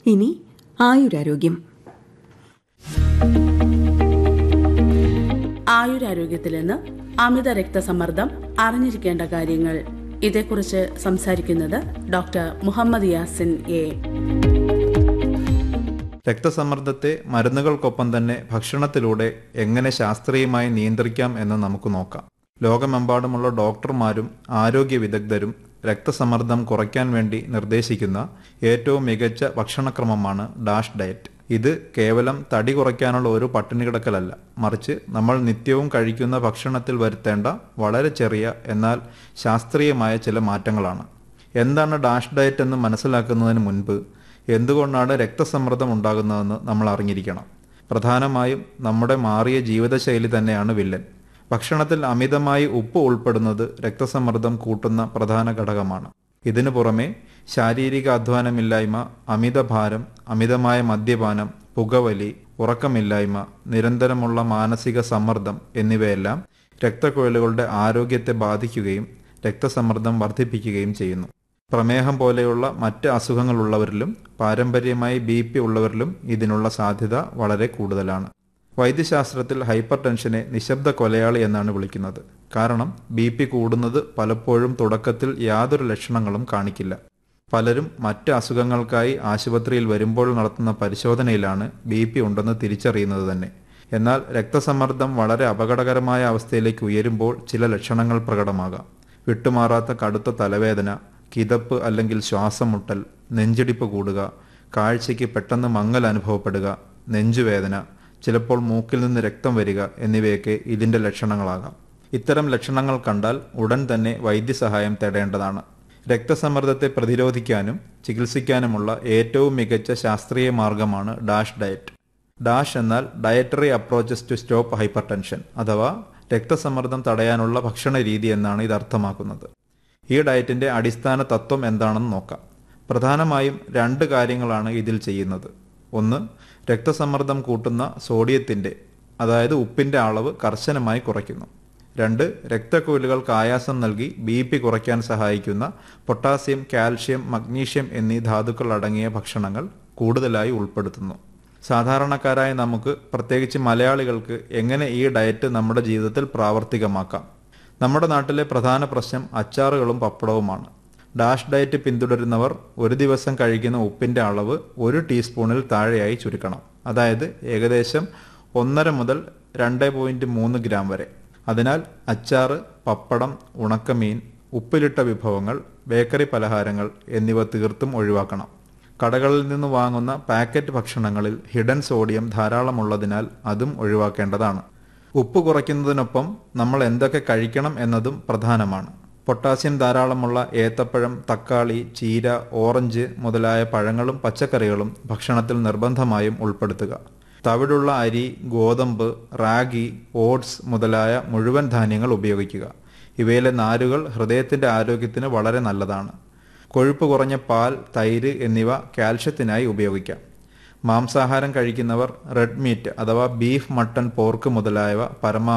ഇനി ആയുരാരോഗ്യം ആയുരാരോഗ്യത്തിൽ നിന്ന് അമിത രക്തസമ്മർദ്ദം അറിഞ്ഞിരിക്കേണ്ട കാര്യങ്ങൾ ഇതേക്കുറിച്ച് സംസാരിക്കുന്നത് ഡോക്ടർ മുഹമ്മദ് യാസിൻ എ രക്തസമ്മർദ്ദത്തെ മരുന്നുകൾക്കൊപ്പം തന്നെ ഭക്ഷണത്തിലൂടെ എങ്ങനെ ശാസ്ത്രീയമായി നിയന്ത്രിക്കാം എന്ന് നമുക്ക് നോക്കാം ലോകമെമ്പാടുമുള്ള ഡോക്ടർമാരും ആരോഗ്യ വിദഗ്ധരും രക്തസമ്മർദ്ദം കുറയ്ക്കാൻ വേണ്ടി നിർദ്ദേശിക്കുന്ന ഏറ്റവും മികച്ച ഭക്ഷണക്രമമാണ് ഡാഷ് ഡയറ്റ് ഇത് കേവലം തടി കുറയ്ക്കാനുള്ള ഒരു പട്ടിണി കിടക്കലല്ല മറിച്ച് നമ്മൾ നിത്യവും കഴിക്കുന്ന ഭക്ഷണത്തിൽ വരുത്തേണ്ട വളരെ ചെറിയ എന്നാൽ ശാസ്ത്രീയമായ ചില മാറ്റങ്ങളാണ് എന്താണ് ഡാഷ് ഡയറ്റ് എന്ന് മനസ്സിലാക്കുന്നതിന് മുൻപ് എന്തുകൊണ്ടാണ് രക്തസമ്മർദ്ദം ഉണ്ടാകുന്നതെന്ന് നമ്മൾ അറിഞ്ഞിരിക്കണം പ്രധാനമായും നമ്മുടെ മാറിയ ജീവിതശൈലി തന്നെയാണ് വില്ലൻ ഭക്ഷണത്തിൽ അമിതമായി ഉപ്പ് ഉൾപ്പെടുന്നത് രക്തസമ്മർദ്ദം കൂട്ടുന്ന പ്രധാന ഘടകമാണ് ഇതിനു പുറമെ ശാരീരിക അധ്വാനമില്ലായ്മ അമിതഭാരം അമിതമായ മദ്യപാനം പുകവലി ഉറക്കമില്ലായ്മ നിരന്തരമുള്ള മാനസിക സമ്മർദ്ദം എന്നിവയെല്ലാം രക്തക്കുഴലുകളുടെ ആരോഗ്യത്തെ ബാധിക്കുകയും രക്തസമ്മർദ്ദം വർദ്ധിപ്പിക്കുകയും ചെയ്യുന്നു പ്രമേഹം പോലെയുള്ള മറ്റ് അസുഖങ്ങളുള്ളവരിലും പാരമ്പര്യമായി ബി പി ഉള്ളവരിലും ഇതിനുള്ള സാധ്യത വളരെ കൂടുതലാണ് വൈദ്യശാസ്ത്രത്തിൽ ഹൈപ്പർ ടെൻഷനെ നിശബ്ദ കൊലയാളി എന്നാണ് വിളിക്കുന്നത് കാരണം ബി പി കൂടുന്നത് പലപ്പോഴും തുടക്കത്തിൽ യാതൊരു ലക്ഷണങ്ങളും കാണിക്കില്ല പലരും മറ്റ് അസുഖങ്ങൾക്കായി ആശുപത്രിയിൽ വരുമ്പോൾ നടത്തുന്ന പരിശോധനയിലാണ് ബി പി ഉണ്ടെന്ന് തിരിച്ചറിയുന്നത് തന്നെ എന്നാൽ രക്തസമ്മർദ്ദം വളരെ അപകടകരമായ അവസ്ഥയിലേക്ക് ഉയരുമ്പോൾ ചില ലക്ഷണങ്ങൾ പ്രകടമാകാം വിട്ടുമാറാത്ത കടുത്ത തലവേദന കിതപ്പ് അല്ലെങ്കിൽ ശ്വാസം മുട്ടൽ നെഞ്ചിടിപ്പ് കൂടുക കാഴ്ചയ്ക്ക് പെട്ടെന്ന് മങ്ങൽ അനുഭവപ്പെടുക നെഞ്ചുവേദന ചിലപ്പോൾ മൂക്കിൽ നിന്ന് രക്തം വരിക എന്നിവയൊക്കെ ഇതിന്റെ ലക്ഷണങ്ങളാകാം ഇത്തരം ലക്ഷണങ്ങൾ കണ്ടാൽ ഉടൻ തന്നെ വൈദ്യസഹായം തേടേണ്ടതാണ് രക്തസമ്മർദ്ദത്തെ പ്രതിരോധിക്കാനും ചികിത്സിക്കാനുമുള്ള ഏറ്റവും മികച്ച ശാസ്ത്രീയ മാർഗമാണ് ഡാഷ് ഡയറ്റ് ഡാഷ് എന്നാൽ dietary approaches to stop hypertension അഥവാ രക്തസമ്മർദ്ദം തടയാനുള്ള ഭക്ഷണ രീതി എന്നാണ് ഇത് അർത്ഥമാക്കുന്നത് ഈ ഡയറ്റിന്റെ അടിസ്ഥാന തത്വം എന്താണെന്ന് നോക്കാം പ്രധാനമായും രണ്ട് കാര്യങ്ങളാണ് ഇതിൽ ചെയ്യുന്നത് ഒന്ന് രക്തസമ്മർദ്ദം കൂട്ടുന്ന സോഡിയത്തിന്റെ അതായത് ഉപ്പിന്റെ അളവ് കർശനമായി കുറയ്ക്കുന്നു രണ്ട് രക്തക്കുഴലുകൾക്ക് ആയാസം നൽകി ബി പി കുറയ്ക്കാൻ സഹായിക്കുന്ന പൊട്ടാസ്യം കാൽഷ്യം മഗ്നീഷ്യം എന്നീ ധാതുക്കൾ അടങ്ങിയ ഭക്ഷണങ്ങൾ കൂടുതലായി ഉൾപ്പെടുത്തുന്നു സാധാരണക്കാരായ നമുക്ക് പ്രത്യേകിച്ച് മലയാളികൾക്ക് എങ്ങനെ ഈ ഡയറ്റ് നമ്മുടെ ജീവിതത്തിൽ പ്രാവർത്തികമാക്കാം നമ്മുടെ നാട്ടിലെ പ്രധാന പ്രശ്നം അച്ചാറുകളും പപ്പടവുമാണ് ഡാഷ് ഡയറ്റ് പിന്തുടരുന്നവർ ഒരു ദിവസം കഴിക്കുന്ന ഉപ്പിന്റെ അളവ് ഒരു ടീസ്പൂണിൽ താഴെയായി ചുരുക്കണം അതായത് ഏകദേശം ഒന്നര മുതൽ രണ്ട് പോയിന്റ് മൂന്ന് ഗ്രാം വരെ അതിനാൽ അച്ചാറ് പപ്പടം ഉണക്കമീൻ ഉപ്പിലിട്ട വിഭവങ്ങൾ ബേക്കറി പലഹാരങ്ങൾ എന്നിവ തീർത്തും ഒഴിവാക്കണം കടകളിൽ നിന്ന് വാങ്ങുന്ന പാക്കറ്റ് ഭക്ഷണങ്ങളിൽ ഹിഡൻ സോഡിയം ധാരാളമുള്ളതിനാൽ അതും ഒഴിവാക്കേണ്ടതാണ് ഉപ്പ് കുറയ്ക്കുന്നതിനൊപ്പം നമ്മൾ എന്തൊക്കെ കഴിക്കണം എന്നതും പ്രധാനമാണ് പൊട്ടാസ്യം ധാരാളമുള്ള ഏത്തപ്പഴം തക്കാളി ചീര ഓറഞ്ച് മുതലായ പഴങ്ങളും പച്ചക്കറികളും ഭക്ഷണത്തിൽ നിർബന്ധമായും ഉൾപ്പെടുത്തുക തവിടുള്ള അരി ഗോതമ്പ് റാഗി ഓട്സ് മുതലായ മുഴുവൻ ധാന്യങ്ങൾ ഉപയോഗിക്കുക ഇവയിലെ നാരുകൾ ഹൃദയത്തിന്റെ ആരോഗ്യത്തിന് വളരെ നല്ലതാണ് കൊഴുപ്പ് കുറഞ്ഞ പാൽ തൈര് എന്നിവ കാൽഷ്യത്തിനായി ഉപയോഗിക്കാം മാംസാഹാരം കഴിക്കുന്നവർ റെഡ് മീറ്റ് അഥവാ ബീഫ് മട്ടൺ പോർക്ക് മുതലായവ പരമാവധി